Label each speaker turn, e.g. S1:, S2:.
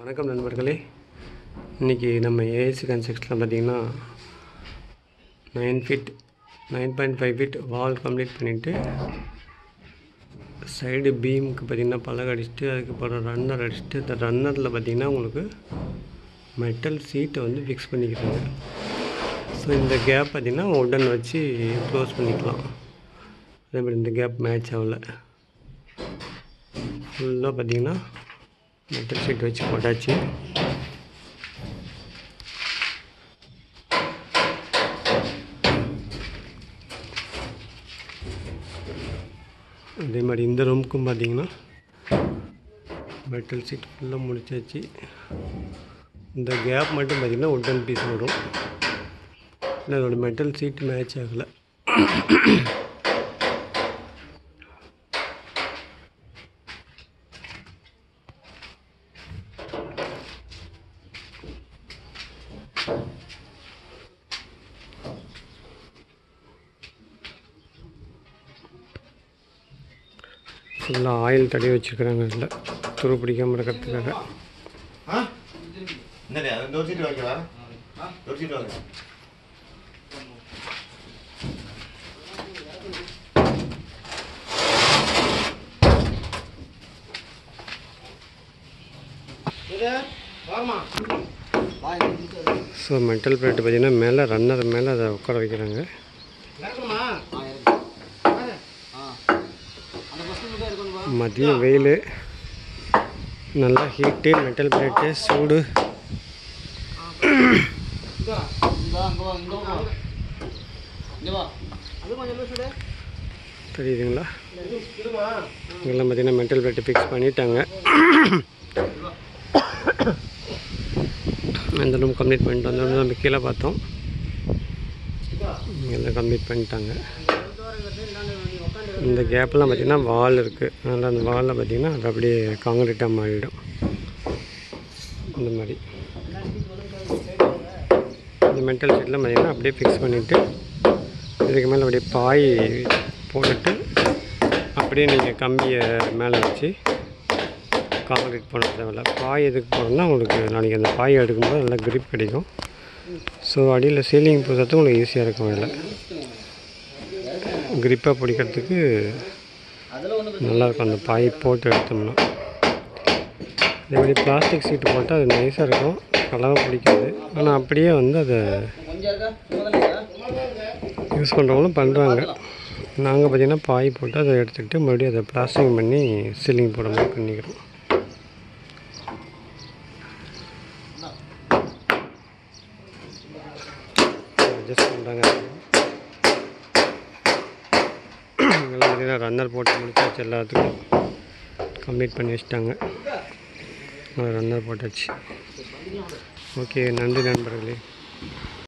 S1: வணக்கம் நண்பர்களே இன்றைக்கி நம்ம ஏஎஸ்சி கன்ஸ்ட்ரக்ஷனில் பார்த்தீங்கன்னா nine feet nine point five feet wall complete பண்ணிவிட்டு சைடு பீமுக்கு பார்த்திங்கன்னா பலகை அடிச்சுட்டு அதுக்கப்புறம் ரன்னர் அடிச்சுட்டு அந்த ரன்னரில் பார்த்திங்கன்னா உங்களுக்கு மெட்டல் சீட்டை வந்து ஃபிக்ஸ் பண்ணிக்கிறாங்க ஸோ இந்த கேப் பார்த்திங்கன்னா உடன் வச்சு க்ளோஸ் பண்ணிக்கலாம் அதே மாதிரி இந்த கேப் மேட்ச் ஆகல ஃபுல்லாக பார்த்திங்கன்னா மெட்டல் ஷீட் வச்சு போட்டாச்சு அதே மாதிரி இந்த ரூமுக்கும் பார்த்தீங்கன்னா மெட்டல் ஷீட் ஃபுல்லாக முடிச்சாச்சு இந்த கேப் மட்டும் பார்த்திங்கன்னா உட்டன் பீஸ் வரும் இல்லை அதோட மெட்டல் சீட் மேட்ச் ஆகலை ஃபுல்லாக ஆயில் தடவி வச்சுருக்குறாங்க இதில் துரு பிடிக்காமல் இருக்கிறதுக்காக
S2: ஆ என்னடா டோர் சீட் வைக்கவா டோர் சீட் வாங்க
S1: ஸோ மெட்டல் பிளேட்டு பார்த்தீங்கன்னா மேலே ரன்னர் மேலே அதை உட்கார வைக்கிறாங்க மதியம் வெயில் நல்லா ஹீட்டு மெட்டல் பிளேட்டு சூடு தெரியுதுங்களா இங்கெல்லாம் பார்த்தீங்கன்னா மெட்டல் பிளேட்டு ஃபிக்ஸ் பண்ணிட்டாங்க அந்த ரூம் கம்ப்ளீட் பண்ணிட்டு அந்த room நம்ம கீழே பார்த்தோம் எல்லாம் கம்ப்ளீட் பண்ணிட்டாங்க இந்த கேப்லாம் பார்த்திங்கன்னா வால் இருக்குது அதனால் அந்த வாலில் பார்த்திங்கன்னா அது அப்படியே காங்கிரீட்டாக மாறிடும் இந்த மாதிரி இந்த மெட்டல் ஷீட்லாம் பார்த்திங்கன்னா அப்படியே ஃபிக்ஸ் பண்ணிவிட்டு இதுக்கு மேலே அப்படியே பாய் போட்டுட்டு அப்படியே நீங்கள் கம்பியை மேலே வச்சு காங்கிரீட் பண்ண தேவையில்ல பாய் எதுக்கு போடணும்னா உங்களுக்கு நாளைக்கு அந்த பாய் எடுக்கும்போது நல்லா grip கிடைக்கும் ஸோ அடியில் சீலிங் பூசத்துக்கு உங்களுக்கு ஈஸியாக இருக்கும் அதில் grip-ஆ பிடிக்கிறதுக்கு நல்லாயிருக்கும் அந்த பாய் போட்டு எடுத்தோம்னா அதே மாதிரி பிளாஸ்டிக் சீட்டு போட்டால் அது நைஸாக இருக்கும் கலவை பிடிக்காது ஆனால் அப்படியே வந்து அதை யூஸ் பண்ணுறவங்களும் பண்ணுறாங்க நாங்கள் பார்த்திங்கன்னா பாய் போட்டு அதை எடுத்துக்கிட்டு மறுபடியும் அதை பிளாஸ்டிங் பண்ணி சீலிங் போட மாதிரி பண்ணிக்கிறோம் அட்ஜஸ்ட் பண்ணுறாங்க எல்லாம் பார்த்தீங்கன்னா ரன்னர் போட்டு முடிச்சாச்சு எல்லாத்துக்கும் கம்ப்ளீட் பண்ணி வச்சுட்டாங்க ரன்னர் போட்டாச்சு ஓகே நன்றி நண்பர்களே